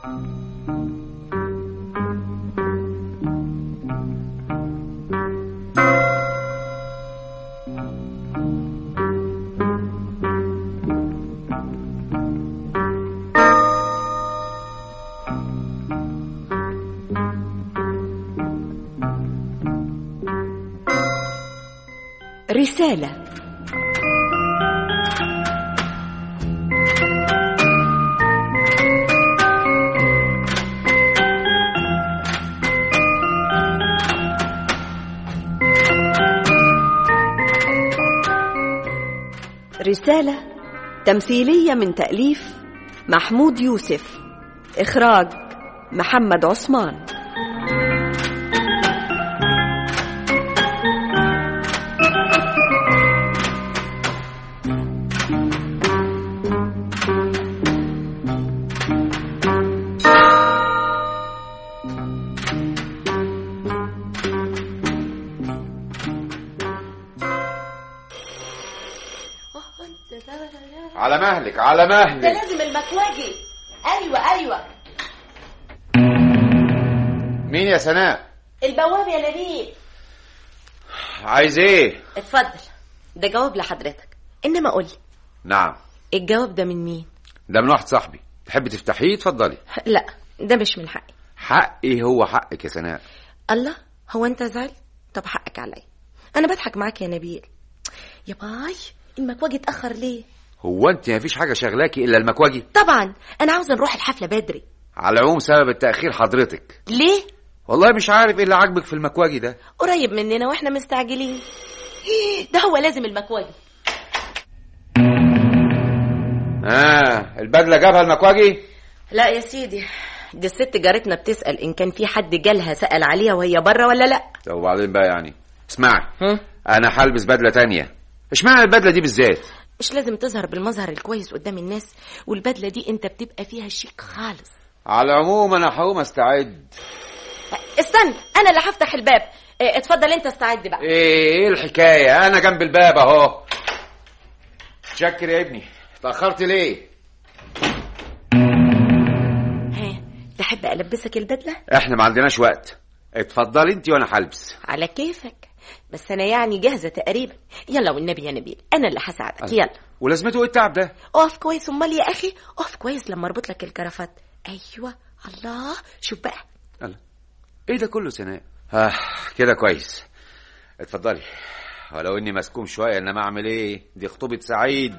رسالة رسالة تمثيلية من تأليف محمود يوسف إخراج محمد عثمان على مهلك على ده مهلك لازم المكواجي ايوه ايوه مين يا سناء البواب يا نبيل عايز ايه اتفضل ده جواب لحضرتك انما قول لي نعم الجواب ده من مين ده من واحد صاحبي تحبي تفتحيه اتفضلي لا ده مش من حقي حقي هو حقك يا سناء الله هو انت زعل طب حقك عليا انا بضحك معاك يا نبيل يا باي المكواجي اتاخر ليه هو انت مفيش حاجه شغلاكي الا المكواجي طبعا انا عاوزه نروح الحفله بدري على العموم سبب التاخير حضرتك ليه والله مش عارف ايه اللي عاجبك في المكواجي ده قريب مننا واحنا مستعجلين ده هو لازم المكواجي اه البدله جابها المكواجي لا يا سيدي دي الست جارتنا بتسأل إن كان في حد جالها سأل عليها وهي بره ولا لأ طب وبعدين بقى يعني اسمعي هم؟ انا هلبس بدله تانية اشمعنى البدله دي بالذات مش لازم تظهر بالمظهر الكويس قدام الناس والبدلة دي أنت بتبقى فيها شيك خالص على العموم انا هقوم استعد استنى أنا اللي هفتح الباب اه، اتفضل أنت استعد بقى ايه ايه الحكايه انا جنب الباب اهو شكر يا ابني اتاخرت ليه ها تحب ألبسك البدلة احنا ما عندناش وقت اتفضلي انت وانا هلبس على كيفك بس أنا يعني جاهزة تقريبا يلا والنبي يا نبيل أنا اللي هساعدك يلا ولازمته ايه التعب ده اقف كويس امال يا اخي اقف كويس لما اربط لك الكرافات ايوه الله شوف بقى الله. ايه ده كله سناء آه كده كويس اتفضلي ولو اني مسكوم شويه انما اعمل ايه دي خطوبه سعيد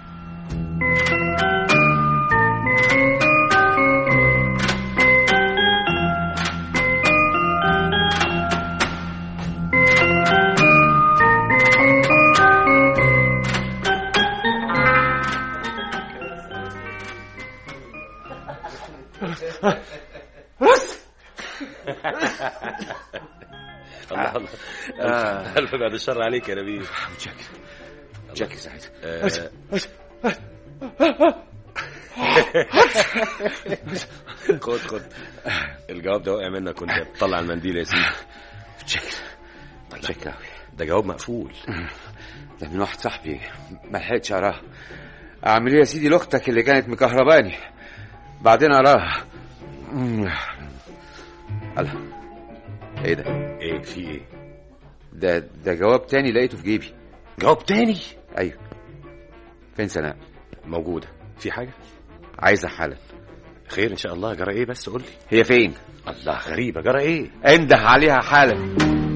الله الله آه. ألف بعد الشر عليك يا نبيل متشكر متشكر سعيد آه، خد خد الجواب ده وقع منك وانت بتطلع المنديل يا سيدي متشكر متشكر أوي. ده جواب مقفول ده من واحد صاحبي ما لحقتش اقراه اعمل ايه يا سيدي لاختك اللي كانت مكهرباني بعدين اقراها أمم. الله ايه ده ايه في ايه ده ده جواب تاني لقيته في جيبي جواب تاني ايوه فين سناء موجودة في حاجة عايزه حالا خير ان شاء الله جرى ايه بس قول لي هي فين الله غريبة جرى ايه انده عليها حالا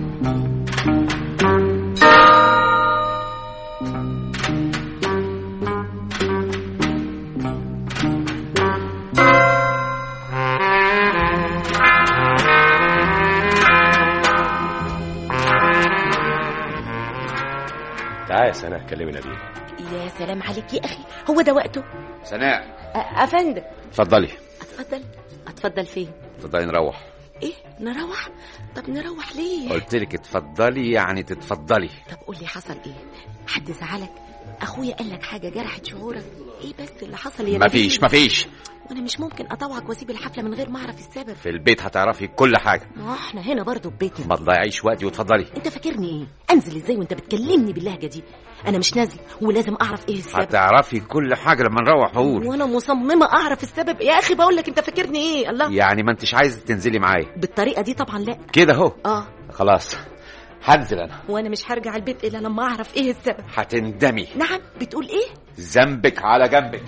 تعال يا سناء كلمي نبيل يا سلام عليك يا اخي هو ده وقته سناء أ- افندم اتفضلي اتفضل اتفضل فين اتفضلي نروح ايه نروح طب نروح ليه قلت لك اتفضلي يعني تتفضلي طب قول لي حصل ايه حد زعلك اخويا قال لك حاجه جرحت شعورك ايه بس اللي حصل يا نبيل مفيش مفيش وانا مش ممكن اطوعك واسيب الحفله من غير ما اعرف السبب في البيت هتعرفي كل حاجه ما احنا هنا برضو في بيتنا ما تضيعيش وقتي وتفضلي انت فاكرني ايه انزل ازاي وانت بتكلمني باللهجه دي انا مش نازل ولازم اعرف ايه السبب هتعرفي كل حاجه لما نروح اقول وانا مصممه اعرف السبب يا اخي بقول لك انت فاكرني ايه الله يعني ما انتش عايز تنزلي معايا بالطريقه دي طبعا لا كده اهو اه خلاص هنزل انا وانا مش هرجع البيت الا لما اعرف ايه السبب هتندمي نعم بتقول ايه ذنبك على جنبك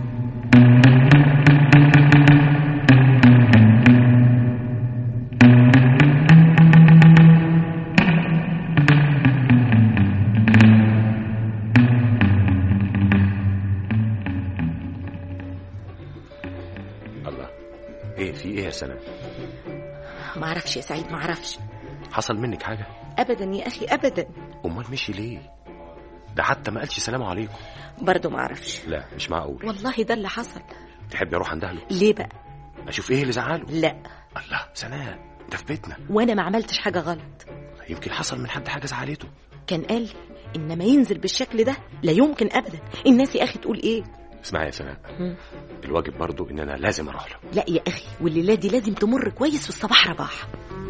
الله ايه في ايه يا سناء ما اعرفش يا سعيد ما اعرفش حصل منك حاجه ابدا يا اخي ابدا امال مشي ليه ده حتى ما قالش سلام عليكم برضه ما اعرفش لا مش معقول والله ده اللي حصل تحبي اروح عندها له ليه بقى اشوف ايه اللي زعله لا الله سناء ده في بيتنا وانا ما عملتش حاجه غلط يمكن حصل من حد حاجه زعلته كان قال لي انما ينزل بالشكل ده لا يمكن ابدا الناس يا اخي تقول ايه اسمعي يا سناء مم. الواجب برضو ان انا لازم اروح له لا يا اخي والليله دي لازم تمر كويس والصباح رباح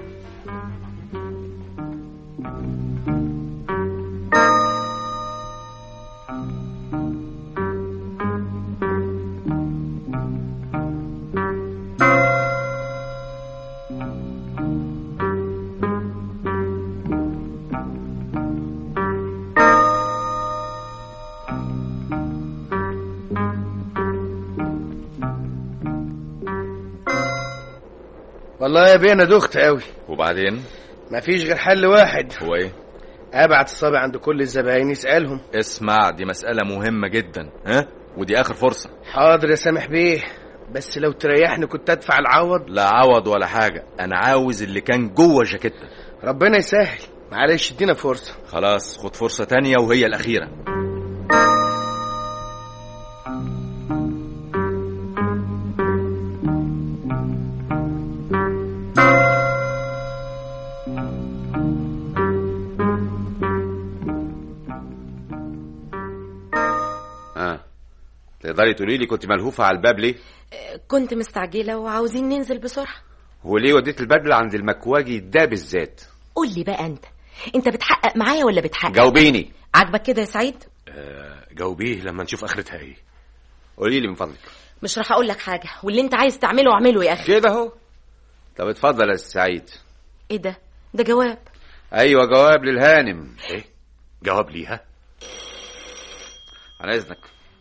والله يا بيه انا دخت قوي وبعدين مفيش غير حل واحد هو ايه ابعت الصابع عند كل الزباين يسالهم اسمع دي مسألة مهمة جدا ها ودي اخر فرصة حاضر يا سامح بيه بس لو تريحني كنت ادفع العوض لا عوض ولا حاجة انا عاوز اللي كان جوه جاكيتك ربنا يسهل معلش ادينا فرصه خلاص خد فرصة تانية وهي الأخيرة اه تقدري تقولي لي كنت ملهوفه على الباب ليه كنت مستعجله وعاوزين ننزل بسرعه وليه وديت البدله عند المكواجي ده بالذات قول لي بقى انت انت بتحقق معايا ولا بتحقق جاوبيني عاجبك كده يا سعيد آه جاوبيه لما نشوف اخرتها ايه قولي لي من فضلك مش راح اقول لك حاجه واللي انت عايز تعمله اعمله يا اخي كده اهو طب اتفضل يا سعيد ايه ده ده جواب ايوه جواب للهانم ايه جواب ليها على اذنك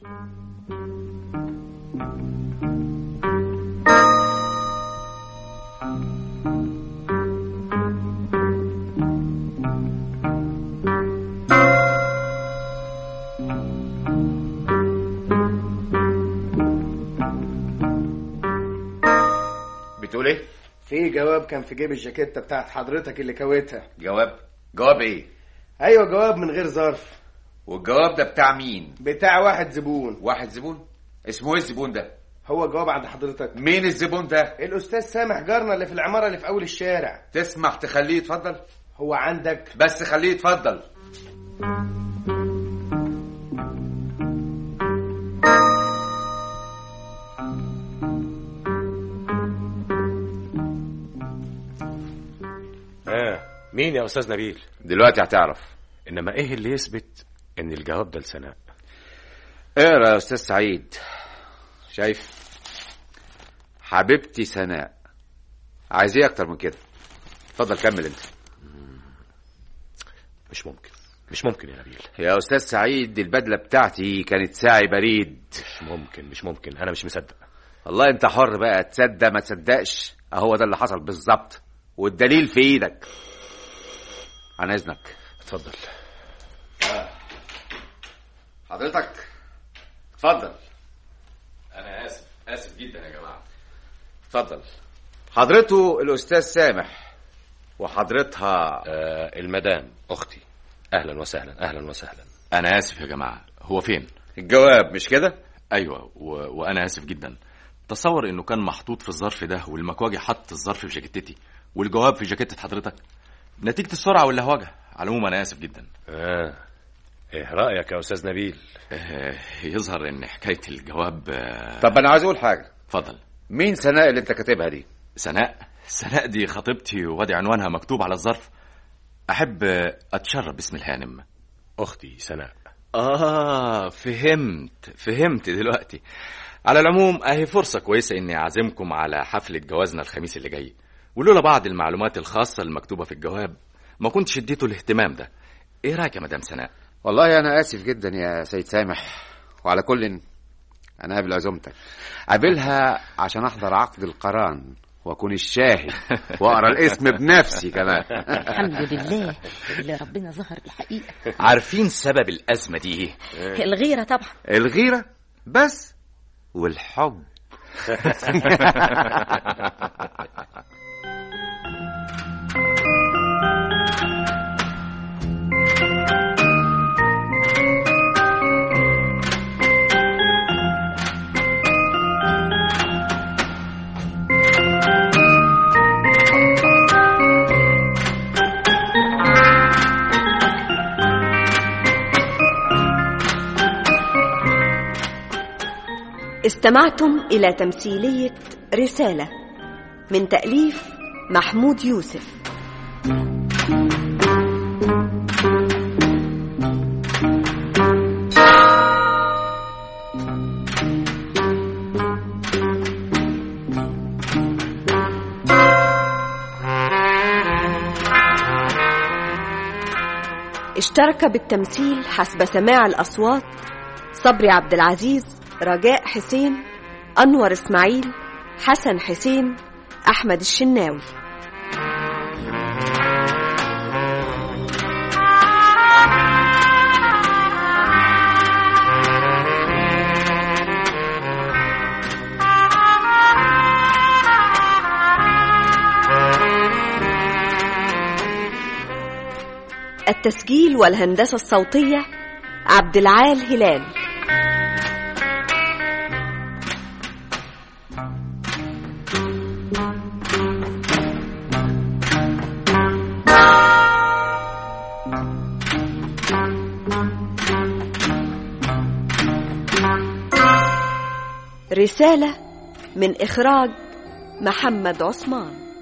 بتقول ايه في جواب كان في جيب الجاكيته بتاعت حضرتك اللي كويتها جواب جواب ايه ايوه جواب من غير ظرف والجواب ده بتاع مين بتاع واحد زبون واحد زبون اسمه ايه الزبون ده هو جواب عند حضرتك مين الزبون ده الاستاذ سامح جارنا اللي في العماره اللي في اول الشارع تسمح تخليه يتفضل هو عندك بس خليه يتفضل اه مين يا استاذ نبيل دلوقتي هتعرف انما ايه اللي يثبت ان الجواب ده لسناء اقرا يا استاذ سعيد شايف حبيبتي سناء عايز ايه اكتر من كده اتفضل كمل انت مش ممكن مش ممكن يا نبيل يا استاذ سعيد البدله بتاعتي كانت ساعي بريد مش ممكن مش ممكن انا مش مصدق والله انت حر بقى تصدق ما تصدقش اهو ده اللي حصل بالظبط والدليل في ايدك عن اذنك اتفضل حضرتك اتفضل انا اسف اسف جدا يا جماعة اتفضل حضرته الاستاذ سامح وحضرتها آه المدام اختي اهلا وسهلا اهلا وسهلا انا اسف يا جماعة هو فين الجواب مش كده ايوه و... وانا اسف جدا تصور انه كان محطوط في الظرف ده والمكواجي حط الظرف في جاكيتتي والجواب في جاكيتة حضرتك نتيجة السرعة واللهوجة على العموم انا اسف جدا اه ايه رايك يا استاذ نبيل آه، يظهر ان حكايه الجواب آه، طب انا عايز اقول حاجه اتفضل مين سناء اللي انت كاتبها دي سناء سناء دي خطيبتي وادي عنوانها مكتوب على الظرف احب آه، اتشرف باسم الهانم اختي سناء اه فهمت فهمت دلوقتي على العموم اهي فرصه كويسه اني اعزمكم على حفله جوازنا الخميس اللي جاي ولولا بعض المعلومات الخاصه المكتوبه في الجواب ما كنتش اديته الاهتمام ده ايه رايك يا مدام سناء والله انا اسف جدا يا سيد سامح وعلى كل انا قابل عزومتك قابلها عشان احضر عقد القران واكون الشاهد واقرا الاسم بنفسي كمان الحمد لله اللي ربنا ظهر الحقيقة عارفين سبب الازمه دي ايه الغيرة طبعا الغيره بس والحب استمعتم إلى تمثيلية رسالة من تأليف محمود يوسف اشترك بالتمثيل حسب سماع الأصوات صبري عبد العزيز رجاء حسين أنور إسماعيل حسن حسين أحمد الشناوي التسجيل والهندسة الصوتية عبد العال هلال رسالة من إخراج محمد عثمان